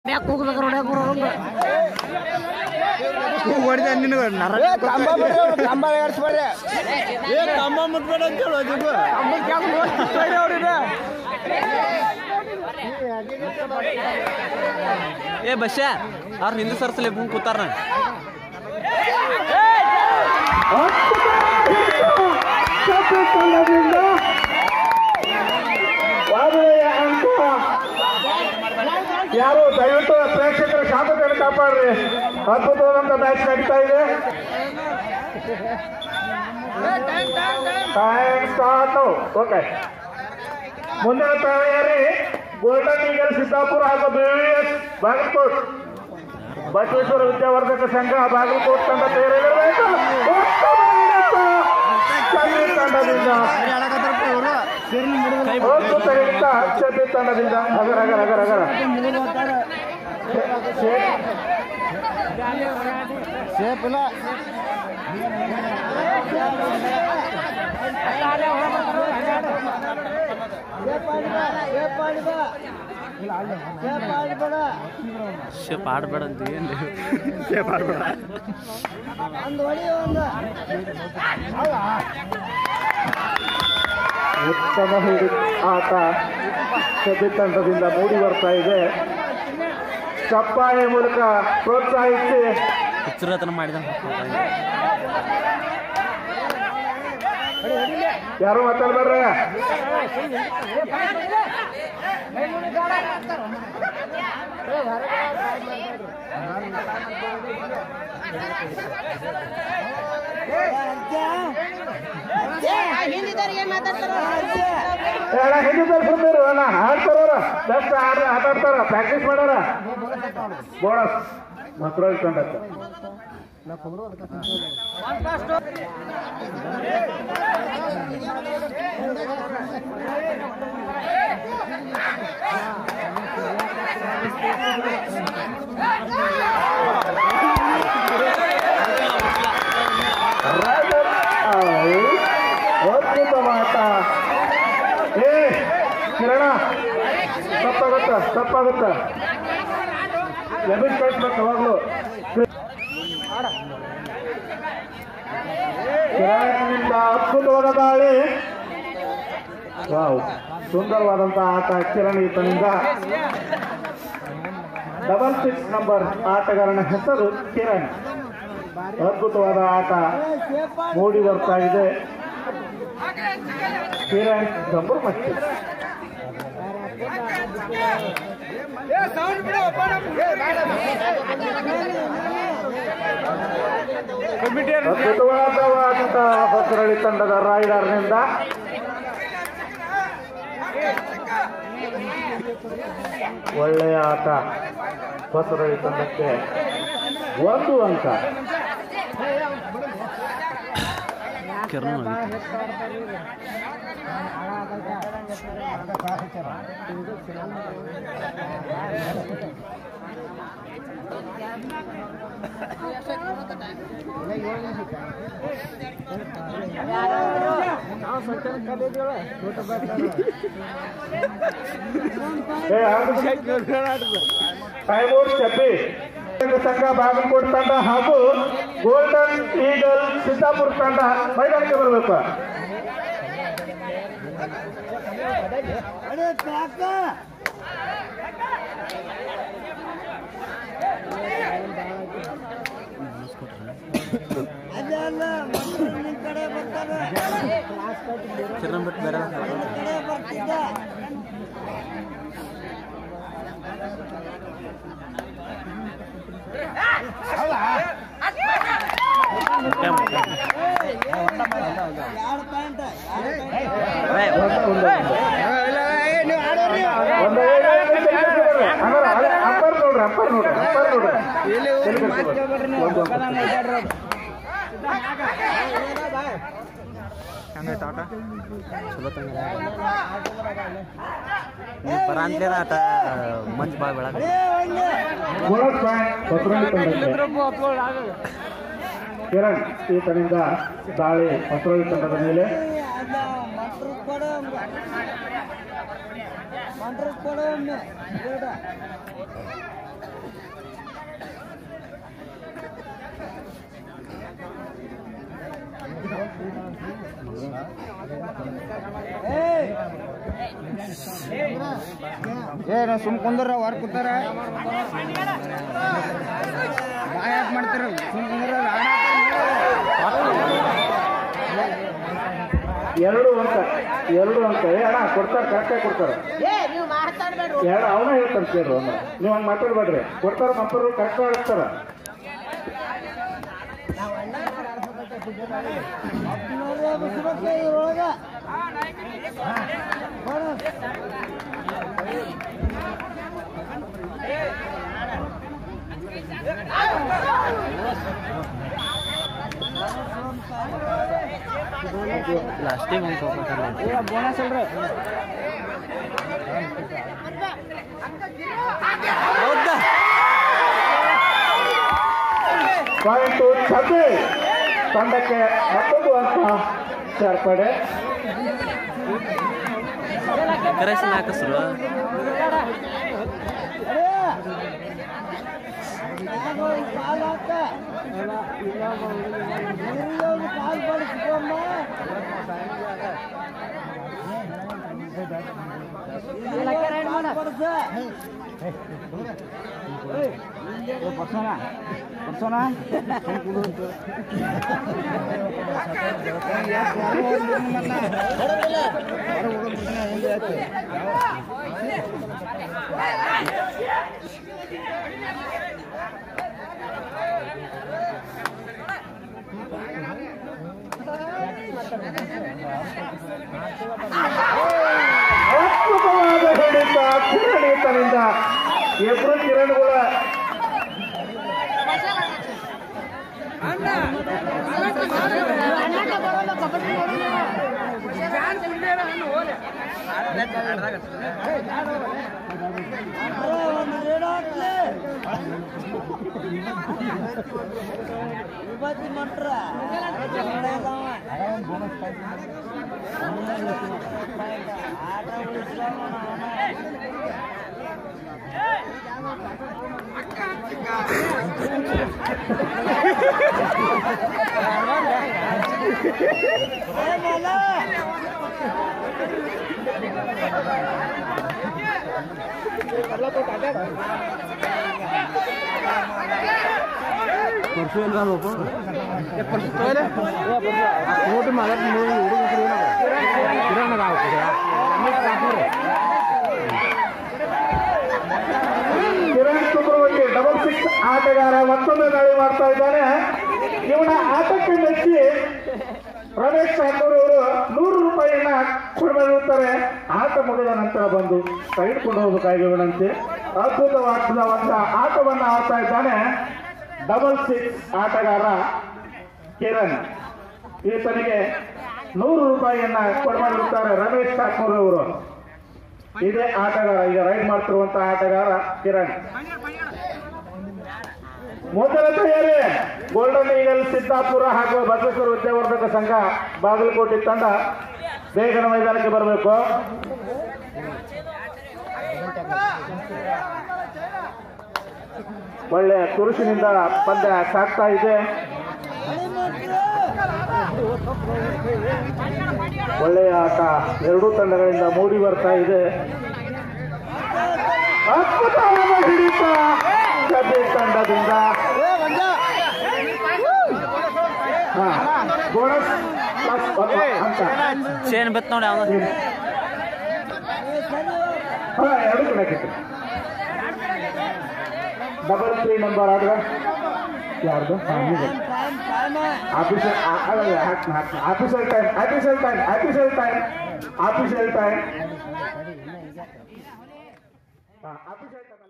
ಹೊಡಿದ ನಿನಗೆ ನರ ಕಂಬ ಏರ್ಸ್ಬೇಡ್ರಿ ಏ ಕಂಬ ಮುಟ್ಬೇಡ ಅಂತ ಹೇಳು ಅದಕ್ಕೆ ಏ ಬಸ್ಸ ಅವ್ರ ಹಿಂದೆ ಸರ್ಸಲೆ ಬಂದು ಕೂತಾರ ಯಾರು ದಯವಿಟ್ಟು ಪ್ರೇಕ್ಷಕರ ಶಾಂತತೆಯನ್ನು ಕಾಪಾಡ್ರಿ ಅದ್ಭುತವಾದಂತ ಮ್ಯಾಚ್ ನಡೀತಾ ಇದೆ ಟೈಮ್ ಸ್ಟಾರ್ಟ್ ಓಕೆ ಮುಂದಿನ ತಯಾರಿ ಗೋಲ್ಡನ್ ಈಗಲ್ ಸಿದ್ದಾಪುರ ಹಾಗೂ ಬಿವಿಎಸ್ ಬಾಗಲಕೋಟ್ ಬಸವೇಶ್ವರ ವಿದ್ಯಾವರ್ಧಕ ಸಂಘ ಬಾಗಲಕೋಟ್ ತಂಡ ತಯಾರಿರಬೇಕು ಚಂದ್ರಿ ತಂಡದಿಂದ ಅದ್ಭುತ ಹಿಡಿತ ಚಂದ್ರಿ ತಂಡದಿಂದ ಹಗರ ಹಗರ ಹಗರ ಹಗರ ಸೇಫ್ ಇಲ್ಲ ಶೇಪ್ ಆಡ್ಬೇಡ ಅಂತ ಏನು ಉತ್ತಮ ಹಿಡಿ ಆಟ ಸದ್ಯ ತಂಡದಿಂದ ಮೂಡಿ ಬರ್ತಾ ಇದೆ ಚಪ್ಪಾಳೆ ಮೂಲಕ ಪ್ರೋತ್ಸಾಹಿಸಿ ಹುಚ್ಚರತನ ಮಾಡಿದ ಯಾರು ಮಾತಾಡ್ಬೇಡ್ರ ಹಿಂದಿದವ್ರು ಏನ್ ಮಾತಾಡ್ತಾರ ಅಣ್ಣ ಹಿಂದಿ ತರ್ಸಿದ್ರು ಅಣ್ಣ ಆಡ್ತಾರ ಬೆಸ್ಟ್ ಆಡ ಆಟ ಆಡ್ತಾರ ಪ್ರಾಕ್ಟೀಸ್ ಮಾಡ್ಯಾರ ಬೋನಸ್ ಮಕ್ಕಳು ಕಂಡಕ್ಕ ಅದ್ಭುತ ಆಟ ಏ ಕಿರಣ ತಪ್ಪಾಗುತ್ತ ತಪ್ಪಾಗುತ್ತ ಲೆಮನ್ ಕಳಿಸ್ಬೇಕು ಅವಾಗ್ಲು ಕಿರಣದಿಂದ ಅದ್ಭುತವಾದ ದಾಳಿ ವಾವ್ ಸುಂದರವಾದಂತ ಆಟ ಕಿರಣ್ ಈತನಿಂದ ಡಬಲ್ ಸಿಕ್ಸ್ ನಂಬರ್ ಆಟಗಾರನ ಹೆಸರು ಕಿರಣ್ ಅದ್ಭುತವಾದ ಆಟ ಮೂಡಿ ಬರ್ತಾ ಇದೆ ಕಿರಣ್ ಗಂಭೀರ್ ಮಚ್ಚಿ ಅದ್ಭುತವಾದವಾದಂತ ಹೊಸರಳಿ ತಂಡದ ರಾಯ್ಡರ್ನಿಂದ ಒಳ್ಳೆಯ ಆಟ ಹೊಸರಳಿ ತಂಡಕ್ಕೆ ಒಂದು ಅಂಕ ಕಿರಣ್ ಟೈಮೌಟ್ ಚಪ್ಪಿ ಸಂಘ ಬಾಗಲಕೋಟ್ ತಂಡ ಹಾಗೂ ಗೋಲ್ಡನ್ ಈಗಲ್ ಸಿದ್ದಾಪುರ ತಂಡ ಮೈದಾನಕ್ಕೆ ಬರಬೇಕು ಕಿರಣ್ ಬಿಟ್ಟು ಬೇರೆ ಒಂದು ಅಂಪರ್ ನೋಡ್ರಿ ಅಂಪರ್ ನೋಡ್ರಿ ಅಂಪರ್ ನೋಡ್ರಿ ಒಂದು ಹಂಗಾಯ್ತು ಆಟ ಚಲೋ ತಂಗ ಬರ ಅಂತೇನ ಆಟ ಮಂಜ್ ಭಾಳ ಬೆಳಕ ಬೋನಸ್ ಪಾಯಿಂಟ್ ಹೊಸರಳ್ಳಿ ತಂಡಕ್ಕೆ ಕಿರಣ್ ಈತನಿಂದ ದಾಳಿ ಹೊಸರಳ್ಳಿ ತಂಡದ ಮೇಲೆ ಏ ನಾ ಸುಮ್ ಕುಂದ್ರ ಹೊರ ಕೂತಾರ ಬಾಯ್ ಯಾಕೆ ಮಾಡ್ತೀರ ಸುಮ್ ಕುಂದ್ರ ಎರಡು ಅಂಕ ಎರಡು ಅಂಕ ಏ ಅಣ್ಣ ಕೊಡ್ತಾರೆ ಕರೆಕ್ಟಾಗಿ ಕೊಡ್ತಾರೆ ಎರಡು ಅವನ ಹೇಳ್ತಾನೆ ಕೇಳ್ರಿ ಅವನು ನೀವು ಹಂಗೆ ಮಾತಾಡ್ಬೇಡ್ರಿ ಕೊಡ್ತಾರ ಕಂಪರ್ ಕರೆಕ್ಟ್ ಆಡಿಸ್ತಾರ ಲಾಸ್ಟಿಗೆ ಒಂದು ಹೋಗ್ತಾರೆ ಬೋನಸ್ ಅಲ್ರಿ ಹೌದಾ ಪಾಯಿಂಟು ಛತೆ ತಂಡಕ್ಕೆ ಮತ್ತೊಂದು ಅಂಕ ಸೇರ್ಪಡೆ ಕರೆಕ್ಷನ್ ಹಾಕಿಸ್ರು ಪರ್ಸೋನ ಪರ್ಸೋನ ಅದ್ಭುತವಾದ ಹಿಡಿತ ಕಿರಣೀತನಿಂದ ಇಬ್ರು ಕಿರಣಗಳ ಪರ್ಸು ಇಲ್ಲ ಪರ್ಸು ತೋಲೆ ನೋಟು ಮಗ ನೋಡಿ ಹುಡುಗ ಕಿರಣ ಕಿರಣ್ ಚಕ್ರವರ್ತಿ ಡಬಲ್ ಸಿಕ್ಸ್ ಆಟಗಾರ ಮತ್ತೊಂದು ದಾಳಿ ಮಾಡ್ತಾ ಇದ್ದಾನೆ ಇವನ ಆಟಕ್ಕೆ ಮೆಚ್ಚಿ ರಮೇಶ್ ಠಾಕೂರ್ ಅವರು ನೂರು ರೂಪಾಯಿಯನ್ನ ಕೊಡಬೇಕಿರ್ತಾರೆ ಆಟ ಮುಗಿದ ನಂತರ ಬಂದು ತೆಗೆದುಕೊಂಡು ಹೋಗಬೇಕಾಗಿ ವಿನಂತಿ ಅದ್ಭುತವಾದ ಒಂದು ಆಟವನ್ನು ಆಡ್ತಾ ಇದ್ದಾನೆ ಡಬಲ್ ಸಿಕ್ಸ್ ಆಟಗಾರ ಕಿರಣ್ ಈತನಿಗೆ ನೂರು ರೂಪಾಯಿಯನ್ನ ಕೊಡಮಾಡಿರುತ್ತಾರೆ ರಮೇಶ್ ಠಾಕೂರ್ ಅವರು ಇದೇ ಆಟಗಾರ ಈಗ ರೈಡ್ ಮಾಡ್ತಿರುವಂತಹ ಆಟಗಾರ ಕಿರಣ್ ಮೊದಲ ತಯಾರಿ ಗೋಲ್ಡನ್ ಈಗಲ್ ಸಿದ್ದಾಪುರ ಹಾಗೂ ಬಸವೇಶ್ವರ ವಿದ್ಯಾವರ್ಧಕ ಸಂಘ ಬಾಗಲಕೋಟೆ ತಂಡ ಬೇಗನ ಮೈದಾನಕ್ಕೆ ಬರಬೇಕು ಒಳ್ಳೆ ತುರುಸಿನಿಂದ ಪಂದ್ಯ ಸಾಗ್ತಾ ಇದೆ ಒಳ್ಳೆಯ ಆಟ ಎರಡೂ ತಂಡಗಳಿಂದ ಮೂಡಿ ಬರ್ತಾ ಇದೆ ಅದ್ಭುತವಾದ ಹಿಡಿತ ಕಬಿ ತಂಡದಿಂದ ಹಾ, ಬೋನಸ್ ಪ್ಲಸ್ ಒಂದು ಅಂಕ ಚೇನ್ ಬತ್ ನೋಡಿ ಅವನು ಹಾ ಎರಡು ಕಡೆ ಡಬಲ್ ತ್ರೀ ನಂಬರ್ ಆದ್ರೆ ಯಾರ್ದು officer officer time officer time officer time officer time officer time